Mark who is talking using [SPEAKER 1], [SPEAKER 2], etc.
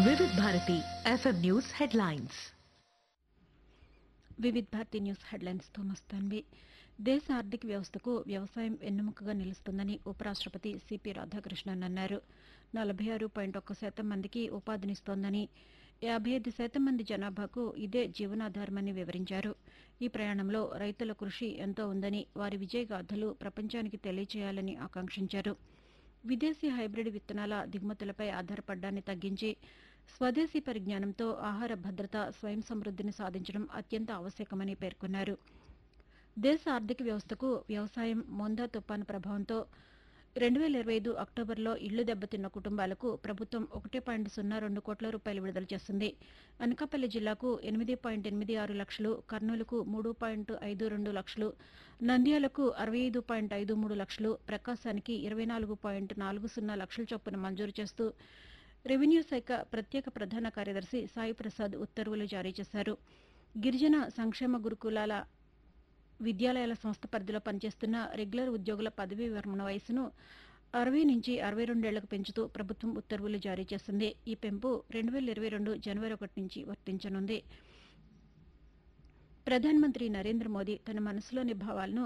[SPEAKER 1] వివిధ Bharati FM news headlines
[SPEAKER 2] Vividh Bharati news హెడ్లైన్స్తో మస్తాన్వి దేశ ఆర్థిక వ్యవస్థకు వ్యవసాయం వెన్నెముకగా నిలుస్తుందని ఉపరాష్ట్రపతి సిపి రాధాకృష్ణన్ అన్నారు నలభై ఆరు పాయింట్ ఒక్క శాతం మందికి ఉపాధినిస్తోందని యాభై ఐదు శాతం మంది జనాభాకు ఇదే జీవనాధారమని వివరించారు ఈ ప్రయాణంలో రైతుల కృషి ఎంతో ఉందని వారి విజయగాథలు ప్రపంచానికి తెలియచేయాలని ఆకాంక్షించారు విదేశీ హైబ్రిడ్ విత్తనాల దిగుమతులపై ఆధారపడ్డాన్ని తగ్గించి స్వదేశీ పరిజ్ఞానంతో ఆహార భద్రత స్వయం సమృద్ధిని సాధించడం అత్యంత ఆవశ్యకమని పేర్కొన్నారు దేశ ఆర్థిక వ్యవస్థకు వ్యవసాయం మోందా తుపాను ప్రభావంతో రెండు వేల ఇరవై ఐదు అక్టోబర్లో ఇళ్లు దెబ్బతిన్న కుటుంబాలకు ప్రభుత్వం ఒకటి పాయింట్ సున్నా రెండు కోట్ల రూపాయలు విడుదల చేస్తుంది అనకాపల్లి జిల్లాకు ఎనిమిది పాయింట్ ఎనిమిది ఆరు లక్షలు కర్నూలుకు మూడు పాయింట్ ఐదు రెండు లక్షలు నంద్యాలకు అరవై ఐదు పాయింట్ ఐదు మూడు లక్షలు ప్రకాశానికి ఇరవై నాలుగు పాయింట్ నాలుగు సున్నా లక్షల చొప్పున మంజూరు చేస్తూ రెవెన్యూ శాఖ ప్రత్యేక ప్రధాన కార్యదర్శి సాయి ప్రసాద్ ఉత్తర్వులు జారీ చేశారు గిరిజన సంక్షేమ గురుకులాల విద్యాలయాల సంస్థ పరిధిలో పనిచేస్తున్న రెగ్యులర్ ఉద్యోగుల పదవీ విరమణ వయసును అరవై నుంచి అరవై రెండేళ్లకు పెంచుతూ ప్రభుత్వం ఉత్తర్వులు జారీ చేసింది ఈ పెంపు రెండు వేల ఇరవై రెండు జనవరి ఒకటి నుంచి వర్తించనుంది ప్రధానమంత్రి నరేంద్ర మోదీ తన మనసులోని భావాలను